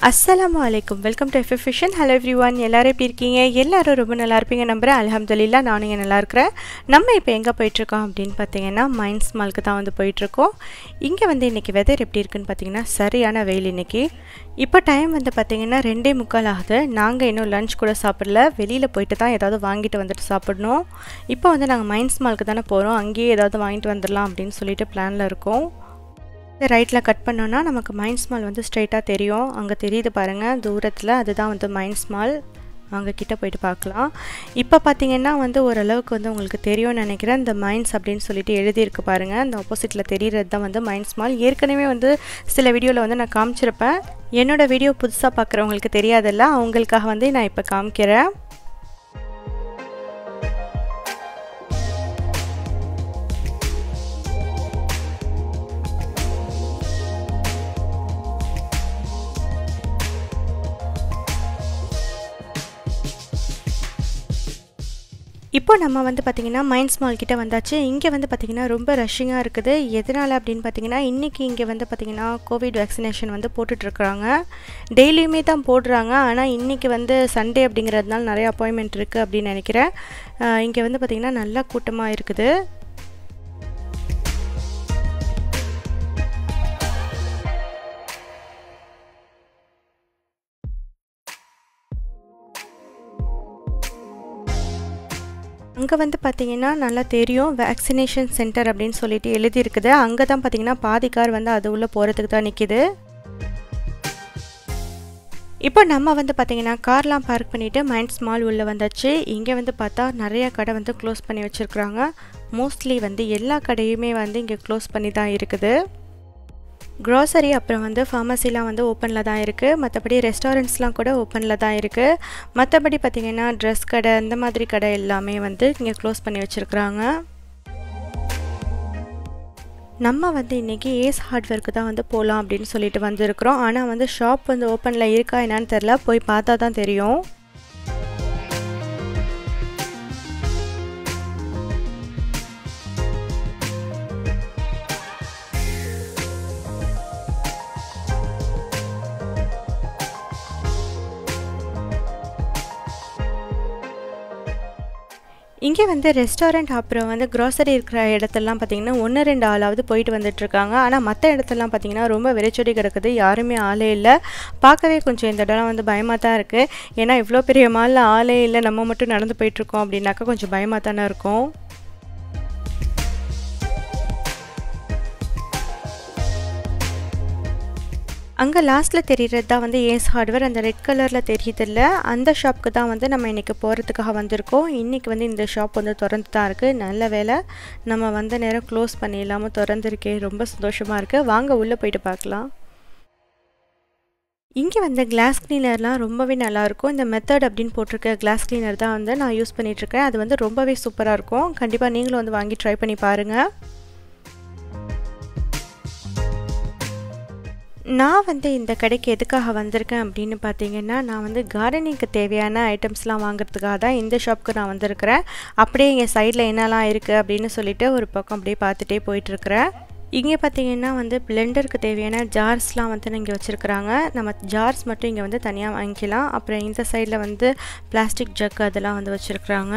அஸ்ஸலாமு அலைக்கும் welcome to FF fission hello everyone எல்லோரும் எப்படி இருக்கீங்க எல்லாரும் ரொம்ப நல்லா இருப்பீங்க நம்புகிறேன் அலமதுல்லா நானும் இங்கே நல்லா இருக்கிறேன் நம்ம இப்போ எங்கே போயிட்டுருக்கோம் அப்படின்னு பார்த்தீங்கன்னா மைன்ஸ் மால்க்கு தான் வந்து போயிட்டுருக்கோம் இங்கே வந்து இன்றைக்கி வெதர் எப்படி இருக்குன்னு பார்த்தீங்கன்னா சரியான வெயில் இன்றைக்கி இப்போ டைம் வந்து பார்த்திங்கன்னா ரெண்டே முக்கால் ஆகுது நாங்கள் இன்னும் லஞ்ச் கூட சாப்பிடல வெளியில் போயிட்டு தான் ஏதாவது வாங்கிட்டு வந்துட்டு சாப்பிடணும் இப்போ வந்து நாங்கள் மைன்ஸ் மால்க்கு தானே போகிறோம் அங்கேயே ஏதாவது வாங்கிட்டு வந்துடலாம் அப்படின்னு சொல்லிட்டு பிளானில் இருக்கோம் இந்த ரைட்டில் கட் பண்ணோன்னா நமக்கு மைன்ஸ் மால் வந்து ஸ்ட்ரைட்டாக தெரியும் அங்கே தெரியுது பாருங்கள் தூரத்தில் அதுதான் வந்து மைன்ஸ் மால் அங்கே கிட்ட போயிட்டு பார்க்கலாம் இப்போ பார்த்தீங்கன்னா வந்து ஓரளவுக்கு வந்து உங்களுக்கு தெரியும்னு நினைக்கிறேன் இந்த மைன்ஸ் அப்படின்னு சொல்லிட்டு எழுதியிருக்கு பாருங்கள் இந்த ஆப்போசிட்டில் தெரிகிறது தான் வந்து மைன்ஸ் மால் ஏற்கனவே வந்து சில வீடியோவில் வந்து நான் காமிச்சிருப்பேன் என்னோடய வீடியோ புதுசாக பார்க்குறவங்களுக்கு தெரியாதல்ல அவங்களுக்காக வந்து நான் இப்போ காமிக்கிறேன் இப்போ நம்ம வந்து பார்த்திங்கன்னா மைன்ஸ் மால் கிட்டே வந்தாச்சு இங்கே வந்து பார்த்திங்கன்னா ரொம்ப ரஷ்ஷிங்காக இருக்குது எதனால் அப்படின்னு பார்த்தீங்கன்னா இன்றைக்கி இங்கே வந்து பார்த்திங்கன்னா கோவிட் வேக்சினேஷன் வந்து போட்டுட்ருக்குறாங்க டெய்லியுமே தான் போடுறாங்க ஆனால் இன்றைக்கி வந்து சண்டே அப்படிங்கிறதுனால நிறைய அப்பாயின்மெண்ட் இருக்குது அப்படின்னு நினைக்கிறேன் இங்கே வந்து பார்த்திங்கன்னா நல்லா கூட்டமாக இருக்குது அங்கே வந்து பார்த்திங்கன்னா நல்லா தெரியும் வேக்சினேஷன் சென்டர் அப்படின்னு சொல்லிட்டு எழுதியிருக்குது அங்கே தான் பார்த்திங்கன்னா பாதி கார் வந்து அது உள்ளே போகிறதுக்கு தான் நிற்கிது இப்போ நம்ம வந்து பார்த்திங்கன்னா கார்லாம் பார்க் பண்ணிவிட்டு மைண்ட்ஸ் மால் உள்ளே வந்தாச்சு இங்கே வந்து பார்த்தா நிறைய கடை வந்து க்ளோஸ் பண்ணி வச்சுருக்குறாங்க மோஸ்ட்லி வந்து எல்லா கடையுமே வந்து இங்கே க்ளோஸ் பண்ணி தான் இருக்குது க்ராசரி அப்புறம் வந்து ஃபார்மசிலாம் வந்து ஓப்பனில் தான் இருக்குது மற்றபடி ரெஸ்டாரண்ட்ஸ்லாம் கூட ஓப்பனில் தான் இருக்குது மற்றபடி பார்த்திங்கன்னா ட்ரெஸ் கடை இந்த மாதிரி கடை எல்லாமே வந்து இங்கே க்ளோஸ் பண்ணி வச்சுருக்குறாங்க நம்ம வந்து இன்றைக்கி ஏஸ் ஹார்ட்வேருக்கு தான் வந்து போகலாம் அப்படின்னு சொல்லிட்டு வந்திருக்கிறோம் ஆனால் வந்து ஷாப் வந்து ஓப்பனில் இருக்கா என்னான்னு தெரில போய் பார்த்தா தான் தெரியும் இங்கே வந்து ரெஸ்டாரண்ட் அப்புறம் வந்து க்ராசரி இருக்கிற இடத்துலலாம் பார்த்திங்கன்னா ஒன்று ரெண்டு ஆளாவது போயிட்டு வந்துட்டுருக்காங்க ஆனால் மற்ற இடத்துலலாம் பார்த்திங்கன்னா ரொம்ப வெறிச்சொடி கிடக்குது யாருமே ஆளே இல்லை பார்க்கவே கொஞ்சம் இந்த இடம்லாம் வந்து பயமாக தான் இருக்குது ஏன்னா இவ்வளோ பெரிய மாலில் ஆளே இல்லை நம்ம மட்டும் நடந்து போயிட்டுருக்கோம் அப்படின்னாக்கா கொஞ்சம் பயமாக தானே இருக்கும் அங்கே லாஸ்ட்டில் தெரிகிறது தான் வந்து ஏஸ் ஹார்ட்வேர் அந்த ரெட் கலரில் தெரியுதில்ல அந்த ஷாப்புக்கு தான் வந்து நம்ம இன்றைக்கி போகிறதுக்காக வந்திருக்கோம் இன்றைக்கி வந்து இந்த ஷாப் வந்து திறந்து தான் இருக்குது நல்ல வேலை நம்ம வந்த நேரம் க்ளோஸ் பண்ணி இல்லாமல் திறந்துருக்கே ரொம்ப சந்தோஷமாக இருக்குது வாங்க உள்ளே போயிட்டு பார்க்கலாம் இங்கே வந்து கிளாஸ் கிளீனர்லாம் ரொம்பவே நல்லாயிருக்கும் இந்த மெத்தட் அப்படின்னு போட்டிருக்க கிளாஸ் கிளீனர் தான் வந்து நான் யூஸ் பண்ணிகிட்ருக்கேன் அது வந்து ரொம்பவே சூப்பராக இருக்கும் கண்டிப்பாக நீங்களும் வந்து வாங்கி ட்ரை பண்ணி பாருங்கள் நான் வந்து இந்த கடைக்கு எதுக்காக வந்திருக்கேன் அப்படின்னு பார்த்தீங்கன்னா நான் வந்து கார்டனிங்க்கு தேவையான ஐட்டம்ஸ்லாம் வாங்குறதுக்காக தான் இந்த ஷாப்புக்கு நான் வந்திருக்கிறேன் அப்படியே இங்கே சைடில் என்னெல்லாம் இருக்குது அப்படின்னு சொல்லிட்டு ஒரு பக்கம் அப்படியே பார்த்துட்டே போயிட்டுருக்கிறேன் இங்கே பார்த்தீங்கன்னா வந்து பிளெண்டருக்கு தேவையான ஜார்ஸ்லாம் வந்து இங்கே வச்சுருக்குறாங்க நம்ம ஜார்ஸ் மட்டும் இங்கே வந்து தனியாக வாங்கிக்கலாம் அப்புறம் இந்த சைடில் வந்து பிளாஸ்டிக் ஜக் அதெல்லாம் வந்து வச்சுருக்குறாங்க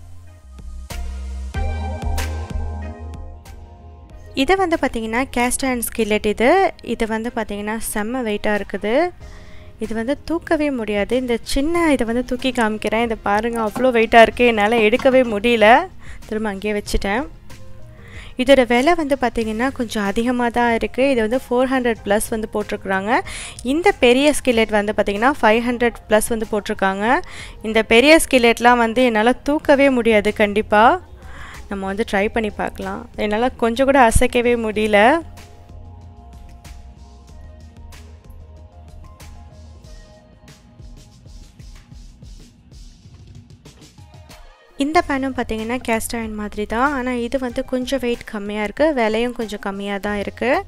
இது வந்து பார்த்திங்கன்னா கேஸ்ட் அண்ட் ஸ்கில்லெட் இது இது வந்து பார்த்திங்கன்னா செம்ம வெயிட்டாக இருக்குது இது வந்து தூக்கவே முடியாது இந்த சின்ன இதை வந்து தூக்கி காமிக்கிறேன் இதை பாருங்கள் அவ்வளோ வெயிட்டாக இருக்குது என்னால் எடுக்கவே முடியல திரும்ப அங்கேயே வச்சுட்டேன் இதோட விலை வந்து பார்த்திங்கன்னா கொஞ்சம் அதிகமாக தான் இருக்குது இது வந்து ஃபோர் ஹண்ட்ரட் ப்ளஸ் வந்து போட்டிருக்குறாங்க இந்த பெரிய ஸ்கில்லெட் வந்து பார்த்திங்கன்னா ஃபைவ் ஹண்ட்ரட் ப்ளஸ் வந்து போட்டிருக்காங்க இந்த பெரிய ஸ்கில்லெட்லாம் வந்து என்னால் தூக்கவே முடியாது கண்டிப்பாக நம்ம வந்து ட்ரை பண்ணி பார்க்கலாம் என்னால் கொஞ்சம் கூட அசைக்கவே முடியல இந்த பேனும் பார்த்தீங்கன்னா கேஸ்ட் அயன் மாதிரி தான் ஆனால் இது வந்து கொஞ்சம் வெயிட் கம்மியாக இருக்குது விலையும் கொஞ்சம் கம்மியாக தான் இருக்குது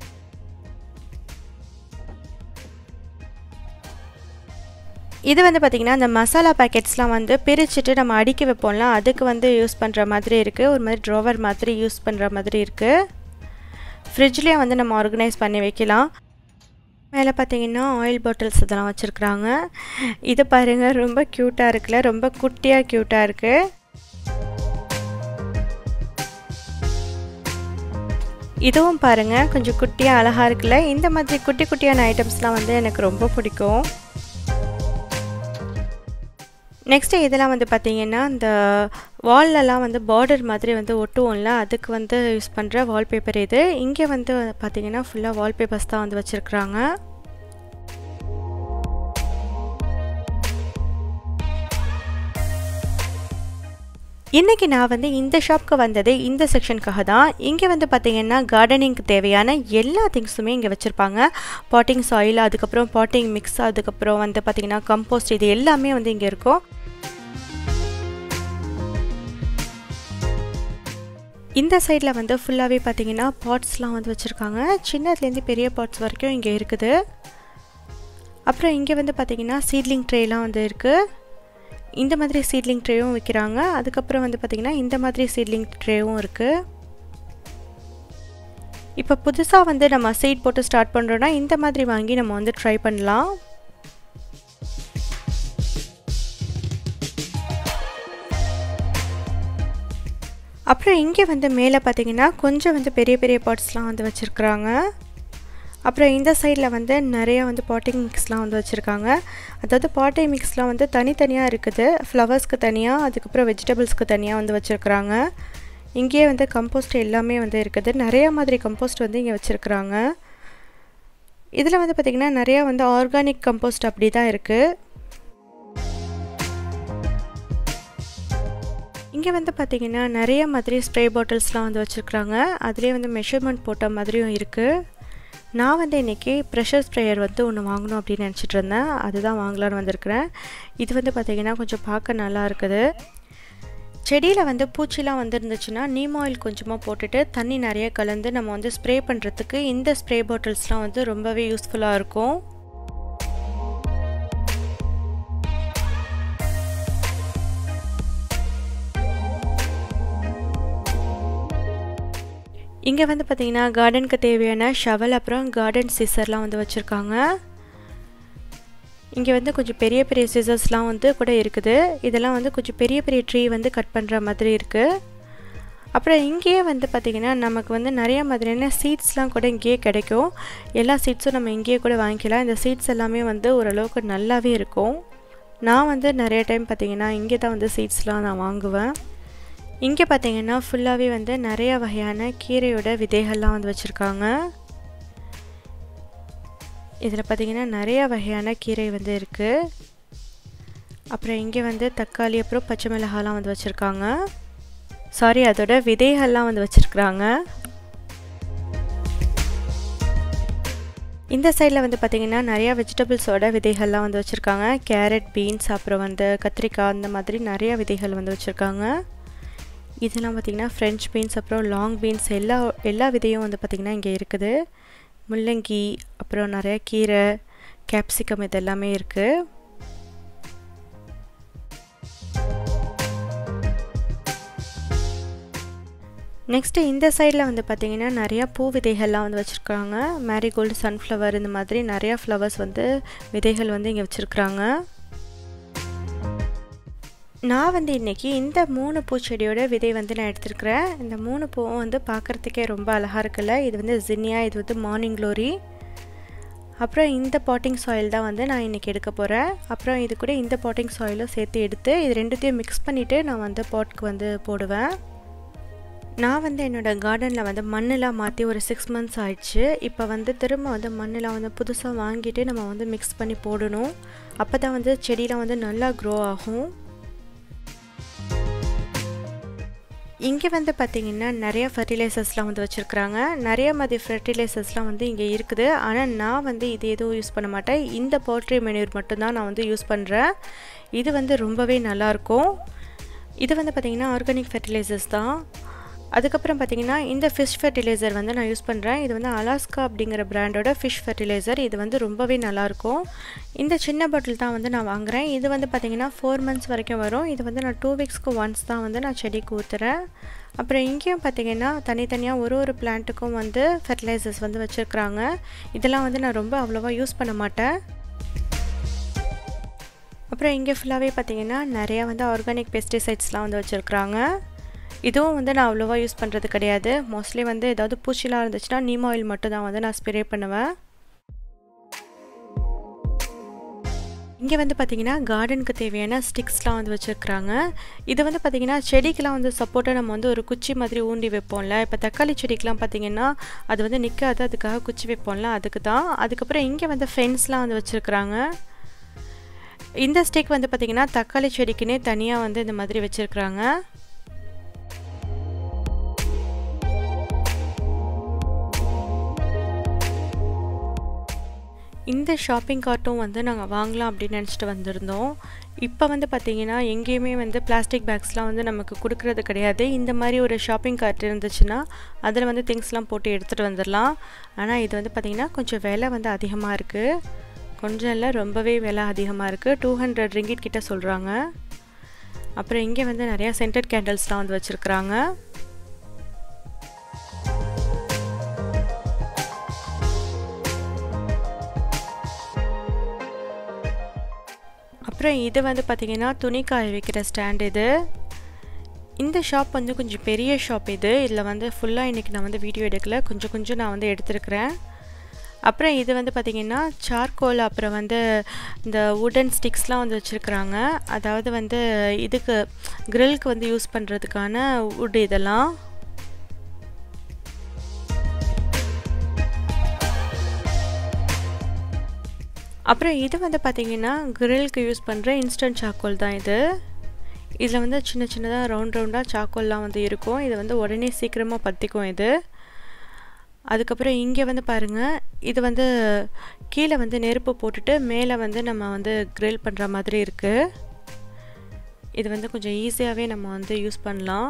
இது வந்து பார்த்திங்கன்னா இந்த மசாலா பேக்கெட்ஸ்லாம் வந்து பிரிச்சுட்டு நம்ம அடுக்கி வைப்போம்ல அதுக்கு வந்து யூஸ் பண்ணுற மாதிரி இருக்குது ஒரு மாதிரி ட்ரோவர் மாதிரி யூஸ் பண்ணுற மாதிரி இருக்குது ஃப்ரிட்ஜ்லேயே வந்து நம்ம ஆர்கனைஸ் பண்ணி வைக்கலாம் மேலே பார்த்தீங்கன்னா ஆயில் பாட்டில்ஸ் இதெல்லாம் வச்சுருக்குறாங்க இது பாருங்கள் ரொம்ப க்யூட்டாக இருக்குல்ல ரொம்ப குட்டியாக க்யூட்டாக இருக்குது இதுவும் பாருங்கள் கொஞ்சம் குட்டியாக அழகாக இருக்குல்ல இந்த மாதிரி குட்டி குட்டியான ஐட்டம்ஸ்லாம் வந்து எனக்கு ரொம்ப பிடிக்கும் நெக்ஸ்ட்டு இதெல்லாம் வந்து பார்த்திங்கன்னா இந்த வால்லலாம் வந்து பார்டர் மாதிரி வந்து ஒட்டுவோம்ல அதுக்கு வந்து யூஸ் பண்ணுற வால்பேப்பர் இது இங்கே வந்து பார்த்திங்கன்னா ஃபுல்லாக வால்பேப்பர்ஸ் தான் வந்து வச்சுருக்குறாங்க இன்றைக்கி நான் வந்து இந்த ஷாப்க்கு வந்தது இந்த செக்ஷனுக்காக தான் இங்கே வந்து பார்த்திங்கன்னா கார்டனிங்க்கு தேவையான எல்லா திங்ஸுமே இங்கே வச்சுருப்பாங்க பாட்டிங் சாயில் அதுக்கப்புறம் பாட்டிங் மிக்ஸ் அதுக்கப்புறம் வந்து பார்த்திங்கன்னா கம்போஸ்ட் இது எல்லாமே வந்து இங்கே இருக்கும் இந்த சைடில் வந்து ஃபுல்லாகவே பார்த்தீங்கன்னா பாட்ஸ்லாம் வந்து வச்சுருக்காங்க சின்னதுலேருந்து பெரிய பாட்ஸ் வரைக்கும் இங்கே இருக்குது அப்புறம் இங்கே வந்து பார்த்திங்கன்னா சீட்லிங் ட்ரேலாம் வந்து இருக்குது இந்த மாதிரி சீட்லிங் ட்ரேவும் விற்கிறாங்க அதுக்கப்புறம் வந்து பார்த்திங்கன்னா இந்த மாதிரி சீட்லிங் ட்ரேவும் இருக்குது இப்போ புதுசாக வந்து நம்ம சீட் போட்டு ஸ்டார்ட் பண்ணுறோன்னா இந்த மாதிரி வாங்கி நம்ம வந்து ட்ரை பண்ணலாம் அப்புறம் இங்கே வந்து மேலே பார்த்தீங்கன்னா கொஞ்சம் வந்து பெரிய பெரிய பாட்ஸ்லாம் வந்து வச்சுருக்குறாங்க அப்புறம் இந்த சைடில் வந்து நிறைய வந்து பாட்டிங் மிக்ஸ்லாம் வந்து வச்சுருக்காங்க அதாவது பாட்டிங் மிக்ஸ்லாம் வந்து தனித்தனியாக இருக்குது ஃப்ளவர்ஸ்க்கு தனியாக அதுக்கப்புறம் வெஜிடபிள்ஸ்க்கு தனியாக வந்து வச்சுருக்குறாங்க இங்கேயே வந்து கம்போஸ்ட் எல்லாமே வந்து இருக்குது நிறையா மாதிரி கம்போஸ்ட் வந்து இங்கே வச்சுருக்குறாங்க இதில் வந்து பார்த்திங்கன்னா நிறையா வந்து ஆர்கானிக் கம்போஸ்ட் அப்படி தான் இருக்குது இங்கே வந்து பார்த்திங்கன்னா நிறைய மாதிரி ஸ்ப்ரே பாட்டில்ஸ்லாம் வந்து வச்சுருக்குறாங்க அதுலேயே வந்து மெஷர்மெண்ட் போட்ட மாதிரியும் இருக்குது நான் வந்து இன்றைக்கி ப்ரெஷர் ஸ்ப்ரேயர் வந்து ஒன்று வாங்கணும் அப்படின்னு நினச்சிட்டு இருந்தேன் அதுதான் வாங்கலான்னு வந்திருக்கிறேன் இது வந்து பார்த்திங்கன்னா கொஞ்சம் பார்க்க நல்லா இருக்குது செடியில் வந்து பூச்சிலாம் வந்துருந்துச்சுன்னா நீம் ஆயில் கொஞ்சமாக போட்டுட்டு தண்ணி நிறைய கலந்து நம்ம வந்து ஸ்ப்ரே பண்ணுறதுக்கு இந்த ஸ்ப்ரே பாட்டில்ஸ்லாம் வந்து ரொம்பவே யூஸ்ஃபுல்லாக இருக்கும் இங்கே வந்து பார்த்திங்கன்னா கார்டனுக்கு தேவையான ஷவல் அப்புறம் கார்டன் சிசர்லாம் வந்து வச்சுருக்காங்க இங்கே வந்து கொஞ்சம் பெரிய பெரிய சிசர்ஸ்லாம் வந்து கூட இருக்குது இதெல்லாம் வந்து கொஞ்சம் பெரிய பெரிய ட்ரீ வந்து கட் பண்ணுற மாதிரி இருக்குது அப்புறம் இங்கேயே வந்து பார்த்திங்கன்னா நமக்கு வந்து நிறைய மாதிரியான சீட்ஸ்லாம் கூட இங்கேயே கிடைக்கும் எல்லா சீட்ஸும் நம்ம இங்கேயே கூட வாங்கிக்கலாம் இந்த சீட்ஸ் எல்லாமே வந்து ஓரளவுக்கு நல்லாவே இருக்கும் நான் வந்து நிறைய டைம் பார்த்திங்கன்னா இங்கே தான் வந்து சீட்ஸ்லாம் நான் வாங்குவேன் இங்கே பார்த்தீங்கன்னா ஃபுல்லாகவே வந்து நிறைய வகையான கீரையோட விதைகள்லாம் வந்து வச்சுருக்காங்க இதில் பார்த்திங்கன்னா நிறைய வகையான கீரை வந்து இருக்குது அப்புறம் இங்கே வந்து தக்காளி அப்புறம் பச்சை மிளகாலாம் வந்து வச்சுருக்காங்க சாரி அதோட விதைகள்லாம் வந்து வச்சுருக்குறாங்க இந்த சைடில் வந்து பார்த்திங்கன்னா நிறையா வெஜிடபிள்ஸோட விதைகள்லாம் வந்து வச்சுருக்காங்க கேரட் பீன்ஸ் அப்புறம் வந்து கத்திரிக்காய் அந்த மாதிரி நிறையா விதைகள் வந்து வச்சுருக்காங்க இதெல்லாம் பார்த்திங்கன்னா ஃப்ரெஞ்ச் பீன்ஸ் அப்புறம் லாங் பீன்ஸ் எல்லா எல்லா விதையும் வந்து பார்த்திங்கன்னா இங்கே இருக்குது முள்ளங்கி அப்புறம் நிறைய கீரை கேப்சிகம் இது எல்லாமே இருக்குது நெக்ஸ்ட்டு இந்த சைடில் வந்து பார்த்திங்கன்னா நிறையா பூ விதைகள்லாம் வந்து வச்சுருக்காங்க மேரிகோல்டு சன்ஃப்ளவர் இந்த மாதிரி நிறையா ஃப்ளவர்ஸ் வந்து விதைகள் வந்து இங்கே வச்சுருக்குறாங்க நான் வந்து இன்றைக்கி இந்த மூணு பூச்செடியோட விதை வந்து நான் எடுத்துருக்கிறேன் இந்த மூணு பூவும் வந்து பார்க்குறதுக்கே ரொம்ப அழகாக இருக்குல்ல இது வந்து ஜின்னியா இது வந்து மார்னிங் க்ளோரி அப்புறம் இந்த பாட்டிங் சாயில் தான் வந்து நான் இன்றைக்கி எடுக்க போகிறேன் அப்புறம் இது கூட இந்த பாட்டிங் சாயிலும் சேர்த்து எடுத்து இது ரெண்டுத்தையும் மிக்ஸ் பண்ணிவிட்டு நான் வந்து பாட்க்கு வந்து போடுவேன் நான் வந்து என்னோடய கார்டனில் வந்து மண்ணெலாம் மாற்றி ஒரு சிக்ஸ் மந்த்ஸ் ஆயிடுச்சு இப்போ வந்து திரும்ப வந்து மண்ணெலாம் வந்து புதுசாக வாங்கிட்டு நம்ம வந்து மிக்ஸ் பண்ணி போடணும் அப்போ தான் வந்து செடியெலாம் வந்து நல்லா க்ரோ ஆகும் இங்கே வந்து பார்த்திங்கன்னா நிறைய ஃபர்டிலைசர்ஸ்லாம் வந்து வச்சுருக்குறாங்க நிறைய மாதிரி ஃபர்டிலைசர்ஸ்லாம் வந்து இங்கே இருக்குது ஆனால் நான் வந்து இது எதுவும் யூஸ் பண்ண மாட்டேன் இந்த போல்ட்ரி மெனியூர் மட்டும்தான் நான் வந்து யூஸ் பண்ணுறேன் இது வந்து ரொம்பவே நல்லாயிருக்கும் இது வந்து பார்த்திங்கன்னா ஆர்கானிக் ஃபர்டிலைசர்ஸ் தான் அதுக்கப்புறம் பார்த்திங்கன்னா இந்த ஃபிஷ் ஃபெர்டிலைசர் வந்து நான் யூஸ் பண்ணுறேன் இது வந்து அலாஸ்கா அப்படிங்கிற பிராண்டோட ஃபிஷ் ஃபெர்டிலைசர் இது வந்து ரொம்பவே நல்லாயிருக்கும் இந்த சின்ன பாட்டில் தான் வந்து நான் வாங்குகிறேன் இது வந்து பார்த்திங்கன்னா ஃபோர் மந்த்ஸ் வரைக்கும் வரும் இது வந்து நான் டூ வீக்ஸ்க்கு ஒன்ஸ் தான் வந்து நான் செடிக்கு ஊற்றுறேன் அப்புறம் இங்கேயும் பார்த்திங்கன்னா தனித்தனியாக ஒரு ஒரு பிளான்ட்டுக்கும் வந்து ஃபெர்டிலைசர்ஸ் வந்து வச்சுருக்குறாங்க இதெல்லாம் வந்து நான் ரொம்ப அவ்வளோவா யூஸ் பண்ண மாட்டேன் அப்புறம் இங்கே ஃபுல்லாகவே பார்த்திங்கன்னா நிறையா வந்து ஆர்கானிக் பெஸ்டிசைட்ஸ்லாம் வந்து வச்சுருக்குறாங்க இதுவும் வந்து நான் அவ்வளோவா யூஸ் பண்ணுறது கிடையாது மோஸ்ட்லி வந்து ஏதாவது பூச்சிலாம் இருந்துச்சுன்னா நீம் ஆயில் மட்டும் தான் வந்து நான் ஸ்ப்ரே பண்ணுவேன் இங்கே வந்து பார்த்திங்கன்னா கார்டனுக்கு தேவையான ஸ்டிக்ஸ்லாம் வந்து வச்சுருக்குறாங்க இது வந்து பார்த்திங்கன்னா செடிக்கெலாம் வந்து சப்போர்ட்டாக நம்ம வந்து ஒரு குச்சி மாதிரி ஊண்டி வைப்போம்ல இப்போ தக்காளி செடிக்கெலாம் பார்த்திங்கன்னா அது வந்து நிற்காது அதுக்காக குச்சி வைப்போம்ல அதுக்கு தான் அதுக்கப்புறம் இங்கே வந்து ஃபென்ஸ்லாம் வந்து வச்சுருக்குறாங்க இந்த ஸ்டிக் வந்து பார்த்திங்கன்னா தக்காளி செடிக்குன்னே தனியாக வந்து இந்த மாதிரி வச்சுருக்குறாங்க இந்த ஷாப்பிங் கார்ட்டும் வந்து நாங்கள் வாங்கலாம் அப்படின்னு நினச்சிட்டு வந்திருந்தோம் இப்போ வந்து பார்த்திங்கன்னா எங்கேயுமே வந்து பிளாஸ்டிக் பேக்ஸ்லாம் வந்து நமக்கு கொடுக்குறது கிடையாது இந்த மாதிரி ஒரு ஷாப்பிங் கார்ட் இருந்துச்சுன்னா அதில் வந்து திங்ஸ்லாம் போட்டு எடுத்துகிட்டு வந்துடலாம் ஆனால் இது வந்து பார்த்திங்கன்னா கொஞ்சம் விலை வந்து அதிகமாக இருக்குது கொஞ்சம் இல்லை ரொம்பவே விலை அதிகமாக இருக்குது டூ ஹண்ட்ரட் ரிங்கிட் கிட்ட சொல்கிறாங்க அப்புறம் இங்கே வந்து நிறையா சென்டட் கேண்டல்ஸ்லாம் வந்து வச்சுருக்குறாங்க அப்புறம் இது வந்து பார்த்திங்கன்னா துணி காய வைக்கிற ஸ்டாண்ட் இது இந்த ஷாப் வந்து கொஞ்சம் பெரிய ஷாப் இது இதில் வந்து ஃபுல்லாக இன்றைக்கி நான் வந்து வீடியோ எடுக்கல கொஞ்சம் கொஞ்சம் நான் வந்து எடுத்துருக்கிறேன் அப்புறம் இது வந்து பார்த்திங்கன்னா சார்கோல் அப்புறம் வந்து இந்த உடன் ஸ்டிக்ஸ்லாம் வந்து வச்சுருக்குறாங்க அதாவது வந்து இதுக்கு க்ரில்க்கு வந்து யூஸ் பண்ணுறதுக்கான உட் இதெல்லாம் அப்புறம் இது வந்து பார்த்திங்கன்னா கிரில்க்கு யூஸ் பண்ணுற இன்ஸ்டன்ட் சாக்கோல் தான் இது இதில் வந்து சின்ன சின்னதாக ரவுண்ட் ரவுண்டாக சாக்கோல்லாம் வந்து இருக்கும் இது வந்து உடனே சீக்கிரமாக பற்றிக்கும் இது அதுக்கப்புறம் இங்கே வந்து பாருங்கள் இது வந்து கீழே வந்து நெருப்பு போட்டுட்டு மேலே வந்து நம்ம வந்து க்ரில் பண்ணுற மாதிரி இருக்குது இது வந்து கொஞ்சம் ஈஸியாகவே நம்ம வந்து யூஸ் பண்ணலாம்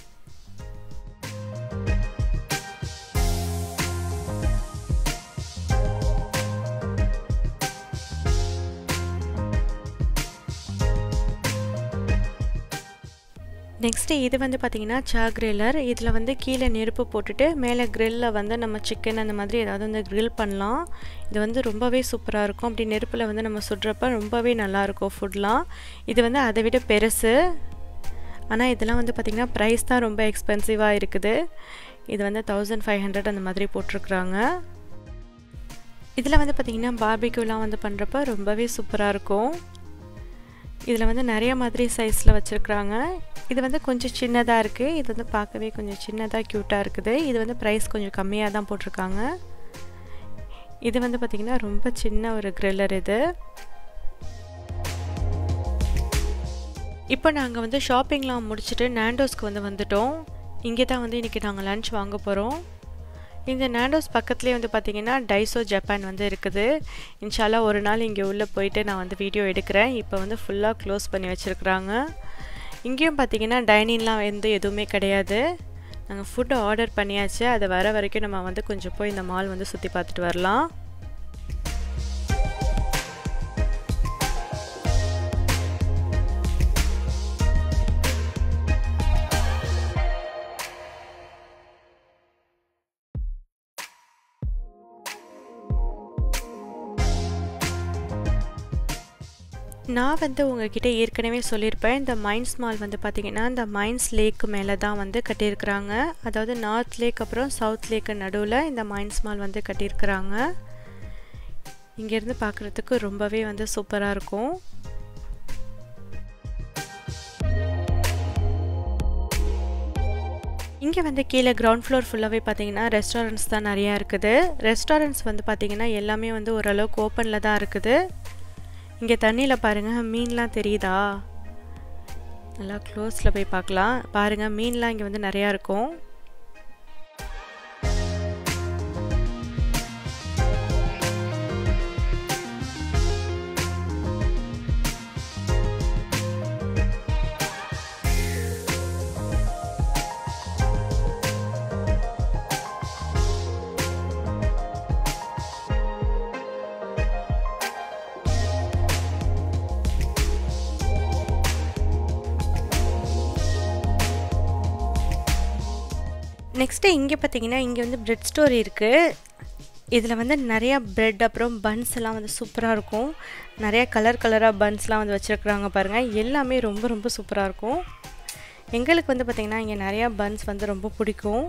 நெக்ஸ்ட்டு இது வந்து பார்த்திங்கன்னா சா கிரில்லர் இதில் வந்து கீழே நெருப்பு போட்டுட்டு மேலே க்ரில்லில் வந்து நம்ம சிக்கன் அந்த மாதிரி ஏதாவது வந்து க்ரில் பண்ணலாம் இது வந்து ரொம்பவே சூப்பராக இருக்கும் அப்படி நெருப்பில் வந்து நம்ம சுடுறப்ப ரொம்பவே நல்லாயிருக்கும் ஃபுட்லாம் இது வந்து அதை விட பெருசு ஆனால் இதெல்லாம் வந்து பார்த்திங்கன்னா ப்ரைஸ் தான் ரொம்ப எக்ஸ்பென்சிவாக இருக்குது இது வந்து தௌசண்ட் ஃபைவ் ஹண்ட்ரட் அந்த மாதிரி போட்டிருக்குறாங்க இதில் வந்து பார்த்திங்கன்னா பார்பிக்யூலாம் வந்து பண்ணுறப்ப ரொம்பவே சூப்பராக இருக்கும் இதில் வந்து நிறைய மாதிரி சைஸில் வச்சுருக்குறாங்க இது வந்து கொஞ்சம் சின்னதாக இருக்குது இது வந்து பார்க்கவே கொஞ்சம் சின்னதாக க்யூட்டாக இருக்குது இது வந்து ப்ரைஸ் கொஞ்சம் கம்மியாக தான் போட்டிருக்காங்க இது வந்து பார்த்திங்கன்னா ரொம்ப சின்ன ஒரு க்ரில்லர் இது இப்போ நாங்கள் வந்து ஷாப்பிங்லாம் முடிச்சுட்டு நாண்டோஸ்க்கு வந்து வந்துட்டோம் இங்கே தான் வந்து இன்றைக்கி நாங்கள் லன்ச் வாங்க போகிறோம் இந்த நாண்டோஸ் பக்கத்துலேயே வந்து பார்த்திங்கன்னா டைசோ ஜப்பான் வந்து இருக்குது இன்ஷால்லா ஒரு நாள் இங்கே உள்ளே போயிட்டு நான் வந்து வீடியோ எடுக்கிறேன் இப்போ வந்து ஃபுல்லாக க்ளோஸ் பண்ணி வச்சுருக்குறாங்க இங்கேயும் பார்த்திங்கன்னா டைனிங்லாம் வந்து எதுவுமே கிடையாது நாங்கள் ஃபுட்டு ஆர்டர் பண்ணியாச்சு அது வர வரைக்கும் நம்ம வந்து கொஞ்சம் போய் இந்த மால் வந்து சுற்றி பார்த்துட்டு வரலாம் நான் வந்து உங்ககிட்ட ஏற்கனவே சொல்லியிருப்பேன் இந்த மைன்ஸ் மால் வந்து பார்த்திங்கன்னா இந்த மைன்ஸ் லேக் மேலே தான் வந்து கட்டியிருக்கிறாங்க அதாவது நார்த் லேக் அப்புறம் சவுத் லேக்கு நடுவில் இந்த மைன்ஸ் மால் வந்து கட்டியிருக்கிறாங்க இங்கேருந்து பார்க்குறதுக்கு ரொம்பவே வந்து சூப்பராக இருக்கும் இங்கே வந்து கீழே கிரவுண்ட் ஃப்ளோர் ஃபுல்லாகவே பார்த்தீங்கன்னா ரெஸ்டாரண்ட்ஸ் தான் நிறையா இருக்குது ரெஸ்டாரண்ட்ஸ் வந்து பார்த்திங்கன்னா எல்லாமே வந்து ஓரளவுக்கு ஓப்பனில் தான் இருக்குது இங்கே தண்ணியில் பாருங்கள் மீன்லாம் தெரியுதா நல்லா க்ளோஸில் போய் பார்க்கலாம் பாருங்கள் மீன்லாம் இங்கே வந்து நிறையா இருக்கும் நெக்ஸ்ட்டு இங்கே பார்த்தீங்கன்னா இங்கே வந்து பிரெட் ஸ்டோர் இருக்குது இதில் வந்து நிறையா ப்ரெட் அப்புறம் பன்ஸ் எல்லாம் வந்து சூப்பராக இருக்கும் நிறையா கலர் கலராக பன்ஸ்லாம் வந்து வச்சுருக்குறாங்க பாருங்கள் எல்லாமே ரொம்ப ரொம்ப சூப்பராக இருக்கும் எங்களுக்கு வந்து பார்த்திங்கன்னா இங்கே நிறையா பன்ஸ் வந்து ரொம்ப பிடிக்கும்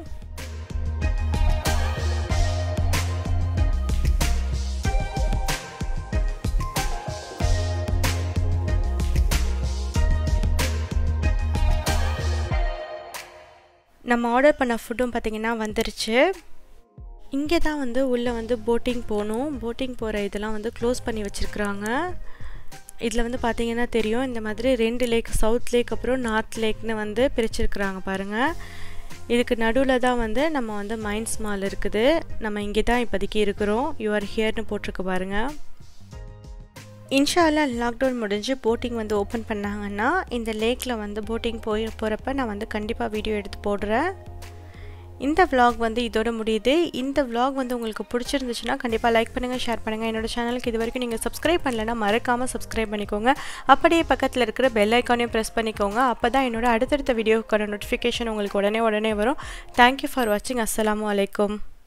நம்ம ஆர்டர் பண்ண ஃபுட்டும் பார்த்திங்கன்னா வந்துருச்சு இங்கே தான் வந்து உள்ளே வந்து போட்டிங் போகணும் போட்டிங் போகிற இதெல்லாம் வந்து க்ளோஸ் பண்ணி வச்சுருக்குறாங்க இதில் வந்து பார்த்தீங்கன்னா தெரியும் இந்த மாதிரி ரெண்டு லேக் சவுத் லேக் அப்புறம் நார்த் லேக்னு வந்து பிரிச்சிருக்கிறாங்க பாருங்கள் இதுக்கு நடுவில் தான் வந்து நம்ம வந்து மைன்ஸ் மால் இருக்குது நம்ம இங்கே தான் இப்போதைக்கு இருக்கிறோம் யூஆர் ஹியர்னு போட்டிருக்கு பாருங்கள் இன்ஷால்லாம் லாக்டவுன் முடிஞ்சு போட்டிங் வந்து ஓப்பன் பண்ணாங்கன்னா இந்த லேக்கில் வந்து போட்டிங் போய் போகிறப்ப நான் வந்து கண்டிப்பாக வீடியோ எடுத்து போடுறேன் இந்த விலாக் வந்து இதோட முடியுது இந்த விலாக் வந்து உங்களுக்கு பிடிச்சிருந்துச்சுன்னா கண்டிப்பாக லைக் பண்ணுங்கள் ஷேர் பண்ணுங்கள் என்னோடய சேனலுக்கு இது வரைக்கும் நீங்கள் சப்ஸ்கிரைப் பண்ணலைன்னா மறக்காமல் சப்ஸ்கிரைப் பண்ணிக்கோங்க அப்படியே பக்கத்தில் இருக்கிற பெல் ஐக்கானையும் ப்ரெஸ் பண்ணிக்கோங்க அப்போ தான் என்னோட அடுத்தடுத்த வீடியோக்கான நோட்டிஃபிகேஷன் உங்களுக்கு உடனே உடனே வரும் தேங்க்யூ ஃபார் வாட்சிங் அஸ்லாம் வலைக்கம்